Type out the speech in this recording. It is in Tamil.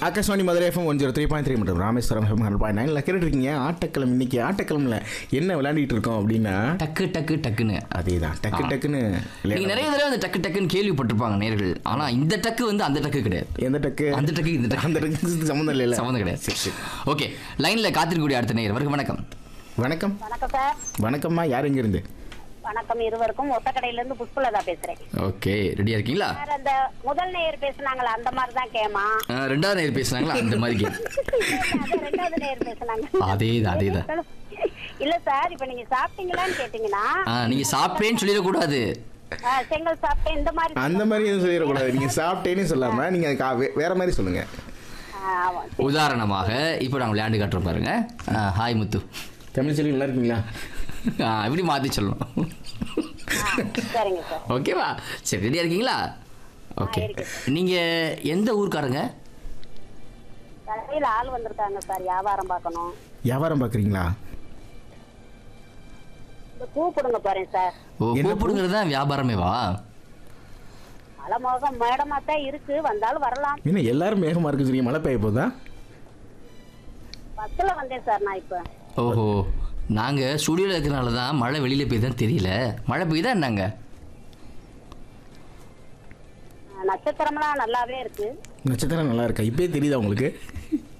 Akashvani Madurai FM one zero three point three மற்றும் ராமேஸ்வரம் எஃப்எம் ஹண்ட்ரட் பாயிண்ட் நைனில் கேட்டுருக்கீங்க ஆட்டக்கிழமை இன்னைக்கு ஆட்டக்கிழமில் என்ன விளையாடிட்டு இருக்கோம் அப்படின்னா டக்கு டக்கு டக்குன்னு அதே தான் டக்கு டக்குன்னு நீங்க விளையாட- நிறைய தடவை அந்த டக்கு டக்குன்னு கேள்விப்பட்டிருப்பாங்க நேர்கள் ஆனா இந்த டக்கு வந்து அந்த டக்கு கிடையாது எந்த டக்கு அந்த டக்கு இந்த டக்கு அந்த டக்கு சம்மந்தம் இல்லைல்ல சம்மந்தம் கிடையாது ஓகே லைன்ல காத்திருக்கக்கூடிய அடுத்த நேயர் வருக வணக்கம் வணக்கம் வணக்கம் சார் வணக்கம்மா யார் எங்கேருந்து வணக்கம் இருவருக்கும் ஒத்தக்கடையில இருந்து புஷ்பலதா பேசுறேன் ஓகே ரெடியா இருக்கீங்களா சார் அந்த முதல் நேயர் பேசுனாங்களா அந்த மாதிரி தான் கேமா அஹ், ரெண்டாவது நேயர் பேசுனாங்களா அந்த மாதிரி கேம் அது ரெண்டாவது நேயர் பேசுனாங்க அதேதான் அதேதான் இல்ல சார் இப்ப நீங்க சாப்பிட்டீங்களான்னு கேட்டீங்கன்னா ஆ, நீங்க சாப்பிட்டேன்னு சொல்லிடக்கூடாது ஆ, செங்கல் சாப்பிட்டேன் இந்த மாதிரி அந்த மாதிரி எதுவும் சொல்லிடக்கூடாது நீங்கள் சாப்பிட்டேன்னு சொல்லாமல் நீங்கள் கா வே- வேற மாதிரி சொல்லுங்கள் ஆ, ஆமா. உதாரணமாக இப்போ நாங்கள் விளையாண்டு காட்டுறோம் பாருங்க ஆ, ஹாய் முத்து தமிழ் சொல்லி நல்லா இருக்கீங்களா ஆ, இப்படி மாற்றி சொல்லணும் ஆ, சரிங்க சார் ஓகேவா சரி ரெடியாக இருக்கீங்களா ஓகே நீங்கள் எந்த ஊர்க்காரங்க கடையில ஆள் வந்திருக்காங்க சார் வியாபாரம் பார்க்கணும் வியாபாரம் பார்க்குறீங்களா இந்த பூ கொடுங்க போறேன் சார் ஓ என்ன பூ? கூப்பிடுங்கிறது தான் வியாபாரமேவா மழை முகம் மேடமா தான் இருக்கு வந்தாலும் வரலாம் என்ன எல்லாரும் மேகமாக இருக்கு சொன்னீங்க மழை பெய்ய போதா பஸ்ல வந்தேன் சார் நான் இப்ப ஓஹோ நாங்கள் ஸ்டுடியோவில் இருக்கிறனால தான் மழை வெளியில் பெய்யுதான்னு தெரியல மழை பெய்யுதா என்னங்க ஆ, நட்சத்திரம்லாம் நல்லாவே இருக்கு நட்சத்திரம் நல்லா இருக்கா இப்பயே தெரியுதா உங்களுக்கு